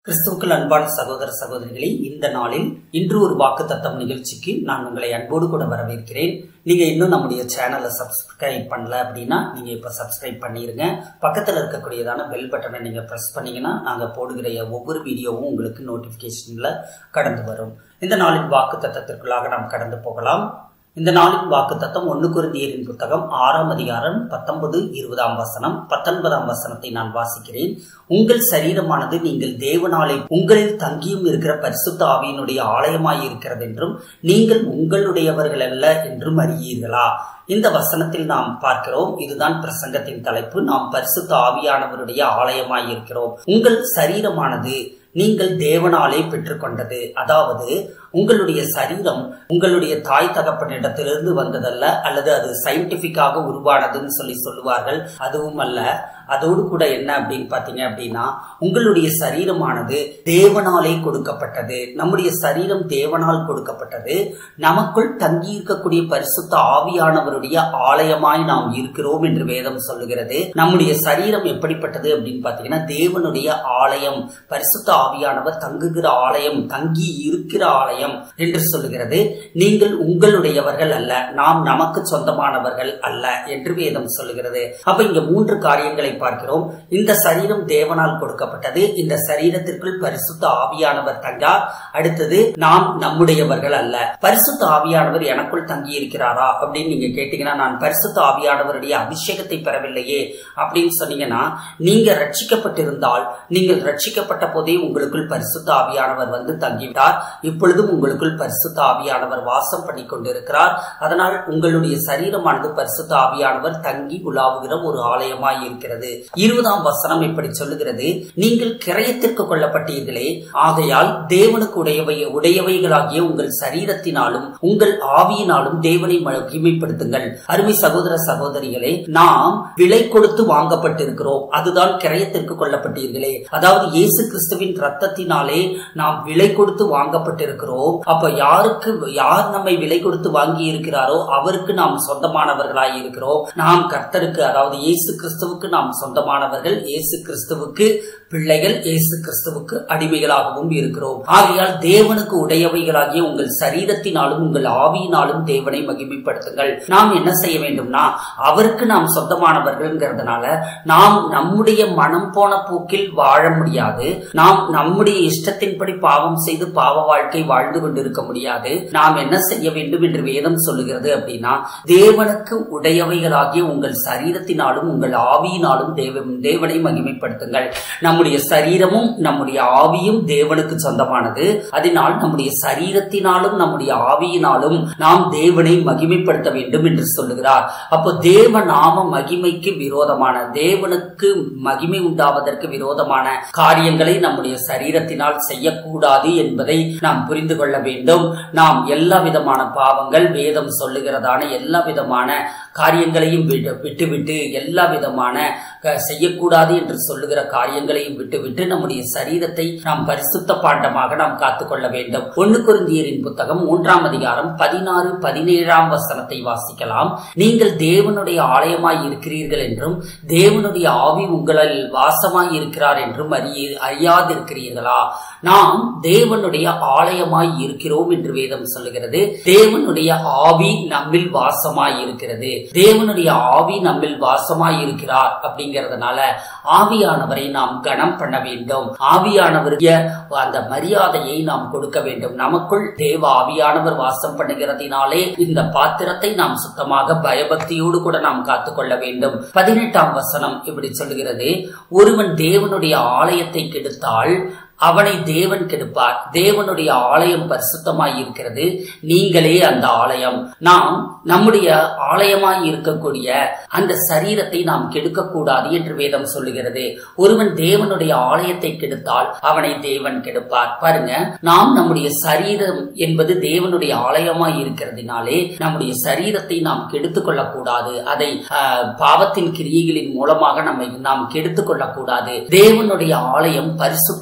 கிறிஸ்துவுக்குள் அன்பான சகோதர சகோதரிகளே இந்த நாளில் இன்று ஒரு வாக்கு தத்தம் நிகழ்ச்சிக்கு நான் உங்களை அன்போடு கூட வரவேற்கிறேன் நீங்க இன்னும் நம்முடைய சேனலை சப்ஸ்கிரைப் பண்ணல அப்படின்னா நீங்க இப்ப சப்ஸ்கிரைப் பண்ணிருங்க பக்கத்துல இருக்கக்கூடியதான பெல் பட்டனை நீங்க பிரஸ் பண்ணீங்கன்னா நாங்க போடுகிற ஒவ்வொரு வீடியோவும் உங்களுக்கு நோட்டிபிகேஷன்ல கடந்து வரும் இந்த நாளின் வாக்கு தத்தத்திற்குள்ளாக நாம் கடந்து போகலாம் இந்த நாளின் வாக்கு தத்தம் ஒன்னு குருந்தியரின் புத்தகம் ஆறாம் அதிகாரம் பத்தொன்பது இருபதாம் வசனம் பத்தொன்பதாம் வசனத்தை நான் வாசிக்கிறேன் உங்கள் சரீரமானது நீங்கள் தேவனாலே உங்களில் தங்கியும் இருக்கிற பரிசுத்த ஆவியினுடைய ஆலயமாய் இருக்கிறது என்றும் நீங்கள் உங்களுடையவர்கள் அல்ல என்றும் அறியீர்களா இந்த வசனத்தில் நாம் பார்க்கிறோம் இதுதான் பிரசங்கத்தின் தலைப்பு நாம் பரிசுத்த ஆவியானவருடைய ஆலயமாய் இருக்கிறோம் உங்கள் சரீரமானது நீங்கள் தேவனாலே பெற்றுக்கொண்டது அதாவது உங்களுடைய சரீரம் உங்களுடைய தாய் தகப்பனிடத்திலிருந்து வந்ததல்ல அல்லது அது சயின்டிபிக்காக உருவானதுன்னு சொல்லி சொல்லுவார்கள் அதுவும் அல்ல அதோடு கூட என்ன அப்படின்னு பாத்தீங்க அப்படின்னா உங்களுடைய சரீரமானது தேவனாலே கொடுக்கப்பட்டது நம்முடைய சரீரம் தேவனால் கொடுக்கப்பட்டது நமக்குள் தங்கி இருக்கக்கூடிய பரிசுத்த ஆவியானவருடைய ஆலயமாய் நாம் இருக்கிறோம் என்று வேதம் சொல்லுகிறது நம்முடைய சரீரம் எப்படிப்பட்டது அப்படின்னு பாத்தீங்கன்னா தேவனுடைய ஆலயம் பரிசுத்த ஆவியானவர் தங்குகிற ஆலயம் தங்கி இருக்கிற ஆலயம் என்று சொல்லுகிறது நீங்கள் உங்களுடையவர்கள் அல்ல நாம் நமக்கு சொந்தமானவர்கள் அல்ல என்று வேதம் சொல்லுகிறது அப்ப இங்க மூன்று காரியங்களை பார்க்கிறோம் இந்த சரீரம் தேவனால் கொடுக்கப்பட்டது இந்த சரீரத்திற்குள் பரிசுத்த ஆவியானவர் தங்கார் அடுத்தது நாம் நம்முடையவர்கள் அல்ல பரிசுத்த ஆவியானவர் எனக்குள் தங்கி இருக்கிறாரா அப்படின்னு நீங்க கேட்டீங்கன்னா நான் பரிசுத்த ஆவியானவருடைய அபிஷேகத்தை பெறவில்லையே அப்படின்னு சொன்னீங்கன்னா நீங்க ரட்சிக்கப்பட்டிருந்தால் நீங்கள் ரட்சிக்கப்பட்ட போதே உங்களுக்குள் பரிசுத்த ஆவியானவர் வந்து தங்கிவிட்டார் இப்பொழுதும் உங்களுக்குள் பரிசுத்த ஆவியானவர் வாசம் பண்ணி கொண்டிருக்கிறார் அதனால் உங்களுடைய சரீரமானது பரிசுத்த ஆவியானவர் தங்கி உலாவுகிற ஒரு ஆலயமாய் இருக்கிறது இருபதாம் வசனம் இப்படி சொல்லுகிறது நீங்கள் கிரயத்திற்கு கொள்ளப்பட்டீர்களே ஆகையால் தேவனுக்கு உடையவை உடையவைகளாகிய உங்கள் சரீரத்தினாலும் உங்கள் ஆவியினாலும் தேவனை மகிமைப்படுத்துங்கள் அருமை சகோதர சகோதரிகளே நாம் விலை கொடுத்து வாங்கப்பட்டிருக்கிறோம் அதுதான் கிரயத்திற்கு கொள்ளப்பட்டீர்களே அதாவது இயேசு கிறிஸ்துவின் ரத்தத்தினாலே நாம் விலை கொடுத்து வாங்கப்பட்டிருக்கிறோம் அப்ப யாருக்கு யார் நம்மை விலை கொடுத்து வாங்கி இருக்கிறாரோ அவருக்கு நாம் சொந்தமானவர்களாய் இருக்கிறோம் நாம் கர்த்தருக்கு அதாவது இயேசு கிறிஸ்துவுக்கு நாம் சொந்தமானவர்கள் இயேசு கிறிஸ்துவுக்கு பிள்ளைகள் இயேசு கிறிஸ்துவுக்கு அடிமைகளாகவும் இருக்கிறோம் ஆகையால் தேவனுக்கு உடையவைகளாகிய உங்கள் சரீரத்தினாலும் உங்கள் ஆவியினாலும் தேவனை மகிமைப்படுத்துங்கள் நாம் என்ன செய்ய வேண்டும்னா அவருக்கு நாம் சொந்தமானவர்கள்ங்கிறதுனால நாம் நம்முடைய மனம் போன போக்கில் வாழ முடியாது நாம் நம்முடைய இஷ்டத்தின்படி பாவம் செய்து பாவ வாழ்க்கை வாழ்ந்து கொண்டிருக்க முடியாது நாம் என்ன செய்ய வேண்டும் என்று வேதம் சொல்லுகிறது அப்படின்னா தேவனுக்கு உடையவைகளாகிய உங்கள் சரீரத்தினாலும் உங்கள் ஆவியினாலும் தேவ தேவனை மகிமைப்படுத்துங்கள் நம்முடைய சரீரமும் நம்முடைய ஆவியும் தேவனுக்கு சொந்தமானது அதனால் நம்முடைய சரீரத்தினாலும் நம்முடைய ஆவியினாலும் நாம் தேவனை மகிமைப்படுத்த வேண்டும் என்று சொல்லுகிறார் அப்போ தேவ நாம மகிமைக்கு விரோதமான தேவனுக்கு மகிமை உண்டாவதற்கு விரோதமான காரியங்களை நம்முடைய சரீரத்தினால் செய்யக்கூடாது என்பதை நாம் புரிந்து கொள்ள வேண்டும் நாம் எல்லா விதமான பாவங்கள் வேதம் சொல்லுகிறதான எல்லா விதமான காரியங்களையும் விட்டுவிட்டு எல்லா விதமான செய்யக்கூடாது என்று சொல்லுகிற காரியங்களையும் விட்டுவிட்டு நம்முடைய சரீரத்தை நாம் பரிசுத்த பாண்டமாக நாம் காத்துக்கொள்ள வேண்டும் ஒன்னு குருந்தியரின் புத்தகம் மூன்றாம் அதிகாரம் பதினாறு பதினேழாம் வசனத்தை வாசிக்கலாம் நீங்கள் தேவனுடைய ஆலயமாய் இருக்கிறீர்கள் என்றும் தேவனுடைய ஆவி உங்களில் வாசமாய் இருக்கிறார் என்றும் அறிய அறியாதிருக்கிறீர்களா நாம் தேவனுடைய ஆலயமாய் இருக்கிறோம் என்று வேதம் சொல்லுகிறது தேவனுடைய ஆவி நம்மில் வாசமாய் இருக்கிறது தேவனுடைய ஆவி நம்மில் வாசமாய் இருக்கிறார் அப்படிங்கறதுனால ஆவியானவரை நாம் கனம் பண்ண வேண்டும் ஆவியானவருடைய அந்த மரியாதையை நாம் கொடுக்க வேண்டும் நமக்குள் தேவ ஆவியானவர் வாசம் பண்ணுகிறதினாலே இந்த பாத்திரத்தை நாம் சுத்தமாக பயபக்தியோடு கூட நாம் காத்துக்கொள்ள வேண்டும் பதினெட்டாம் வசனம் இப்படி சொல்லுகிறது ஒருவன் தேவனுடைய ஆலயத்தை கெடுத்தால் அவனை தேவன் கெடுப்பார் தேவனுடைய ஆலயம் பரிசுத்தமாய் இருக்கிறது நீங்களே அந்த ஆலயம் நாம் நம்முடைய ஆலயமாய் இருக்கக்கூடிய அந்த சரீரத்தை நாம் கெடுக்க கூடாது என்று வேதம் சொல்லுகிறது ஒருவன் தேவனுடைய ஆலயத்தை கெடுத்தால் அவனை தேவன் கெடுப்பார் பாருங்க நாம் நம்முடைய சரீரம் என்பது தேவனுடைய ஆலயமாய் இருக்கிறதுனாலே நம்முடைய சரீரத்தை நாம் கெடுத்துக் கொள்ளக்கூடாது அதை பாவத்தின் கிரியைகளின் மூலமாக நம்மை நாம் கெடுத்துக் கொள்ளக்கூடாது தேவனுடைய ஆலயம் பரிசுத்தமாய்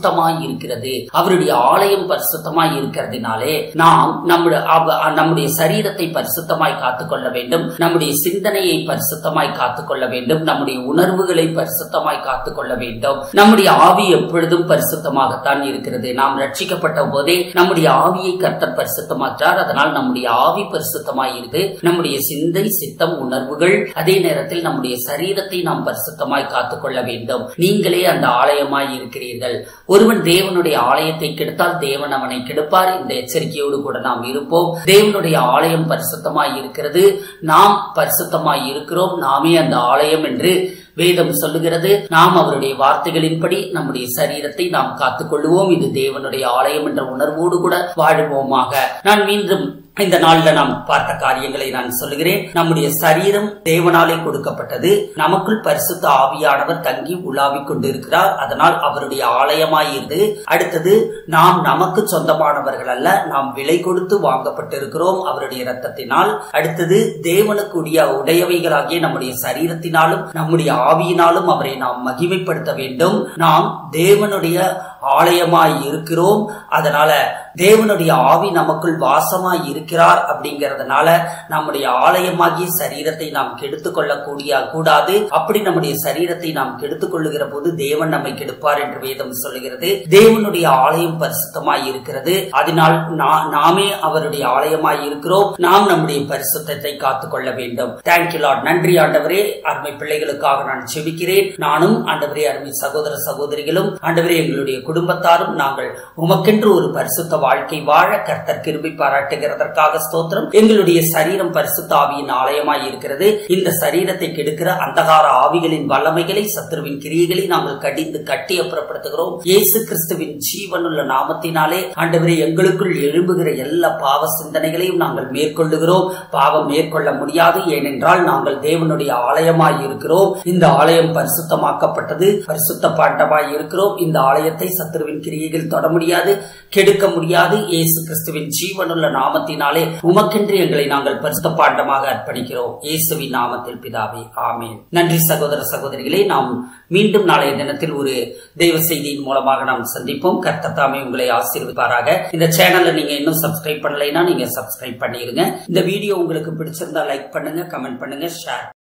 இருக்கிறது அவருடைய ஆலயம் பரிசுத்தமாய் இருக்கிறதுனாலே நாம் நம்முடைய அவ- நம்முடைய சரீரத்தை பரிசுத்தமாய் காத்துக்கொள்ள வேண்டும் நம்முடைய சிந்தனையை பரிசுத்தமாய் காத்துக்கொள்ள வேண்டும் நம்முடைய உணர்வுகளை பரிசுத்தமாய் காத்துக்கொள்ள வேண்டும் நம்முடைய ஆவி எப்பொழுதும் பரிசுத்தமாகத்தான் இருக்கிறது நாம் ரட்சிக்கப்பட்ட போதே நம்முடைய ஆவியை கர்த்தர் பரிசுத்தமாற்றார் அதனால் நம்முடைய ஆவி பரிசுத்தமாய் இருக்கு நம்முடைய சிந்தை சித்தம் உணர்வுகள் அதே நேரத்தில் நம்முடைய சரீரத்தை நாம் பரிசுத்தமாய் காத்துக்கொள்ள வேண்டும் நீங்களே அந்த ஆலயமாய் இருக்கிறீர்கள் ஒருவன் தேவனுடைய ஆலயத்தை கெடுத்தால் தேவன் அவனை கெடுப்பார் இந்த எச்சரிக்கையோடு கூட நாம் இருப்போம் தேவனுடைய ஆலயம் பரிசுத்தமாய் இருக்கிறது நாம் பரிசுத்தமாய் இருக்கிறோம் நாமே அந்த ஆலயம் என்று வேதம் சொல்லுகிறது நாம் அவருடைய வார்த்தைகளின்படி நம்முடைய சரீரத்தை நாம் காத்துக்கொள்வோம் இது தேவனுடைய ஆலயம் என்ற உணர்வோடு கூட வாழுவோமாக நான் மீண்டும் இந்த நாள்ல நாம் பார்த்த காரியங்களை நான் சொல்லுகிறேன் நம்முடைய சரீரம் தேவனாலே கொடுக்கப்பட்டது நமக்குள் பரிசுத்த ஆவியானவர் தங்கி உலாவிக் கொண்டிருக்கிறார் அதனால் அவருடைய ஆலயமாயிருந்து அடுத்தது நாம் நமக்கு சொந்தமானவர்கள் அல்ல நாம் விலை கொடுத்து வாங்கப்பட்டிருக்கிறோம் அவருடைய இரத்தத்தினால் அடுத்தது தேவனுக்குரிய உடையவைகளாகிய நம்முடைய சரீரத்தினாலும் நம்முடைய ஆவியினாலும் அவரை நாம் மகிமைப்படுத்த வேண்டும் நாம் தேவனுடைய ஆலயமாய் இருக்கிறோம் அதனால தேவனுடைய ஆவி நமக்குள் வாசமாய் இருக்கிறார் அப்படிங்கறதுனால நம்முடைய ஆலயமாகிய சரீரத்தை நாம் கெடுத்துக் கொள்ளக்கூடிய கூடாது அப்படி நம்முடைய சரீரத்தை நாம் கெடுத்துக் கொள்ளுகிற போது தேவன் நம்மை கெடுப்பார் என்று வேதம் சொல்லுகிறது தேவனுடைய ஆலயம் பரிசுத்தமாய் இருக்கிறது அதனால் நா- நாமே அவருடைய ஆலயமாய் இருக்கிறோம் நாம் நம்முடைய பரிசுத்தத்தை காத்துக் கொள்ள வேண்டும் தேங்க்யூ லார்ட் நன்றி ஆண்டவரே அருமை பிள்ளைகளுக்காக நான் செபிக்கிறேன் நானும் ஆண்டவரே அருமை சகோதர சகோதரிகளும் ஆண்டவரே எங்களுடைய குடும்பத்தாரும் நாங்கள் உமக்கென்று ஒரு பரிசுத்த வாழ்க்கை வாழ கர்த்தர் கிருபை பாராட்டுகிறதற்காக ஸ்தோத்திரம் எங்களுடைய சரீரம் பரிசுத்த ஆவியின் ஆலயமாய் இருக்கிறது இந்த சரீரத்தை கெடுக்கிற அந்தகார ஆவிகளின் வல்லமைகளை சத்துருவின் கிரியைகளை நாங்கள் கடிந்து கட்டி அப்புறப்படுத்துகிறோம் இயேசு கிறிஸ்துவின் ஜீவனுள்ள நாமத்தினாலே ஆண்டவரே எங்களுக்குள் எழும்புகிற எல்லா பாவ சிந்தனைகளையும் நாங்கள் மேற்கொள்ளுகிறோம் பாவம் மேற்கொள்ள முடியாது ஏனென்றால் நாங்கள் தேவனுடைய ஆலயமாய் இருக்கிறோம் இந்த ஆலயம் பரிசுத்தமாக்கப்பட்டது பரிசுத்த பாண்டமாய் இருக்கிறோம் இந்த ஆலயத்தை சத்துருவின் கிரியைகள் தொட முடியாது கெடுக்க முடியாது இயேசு கிறிஸ்துவின் ஜீவனுள்ள நாமத்தினாலே உமக்கென்று எங்களை நாங்கள் பரிசுத்த பாண்டமாக அர்ப்பணிக்கிறோம் இயேசுவின் நாமத்தில் பிதாவே ஆமென் நன்றி சகோதர சகோதரிகளே நாம் மீண்டும் நாளைய தினத்தில் ஒரு தெய்வ செய்தியின் மூலமாக நாம் சந்திப்போம் கர்த்தத்தாமே உங்களை ஆசீர்வதிப்பாராக இந்த சேனலை நீங்க இன்னும் சப்ஸ்கிரைப் பண்ணலைன்னா நீங்க சப்ஸ்கிரைப் பண்ணிருங்க இந்த வீடியோ உங்களுக்கு பிடிச்சிருந்தா லைக் பண்ணுங்க கமெண்ட் பண்ணுங்க ஷேர்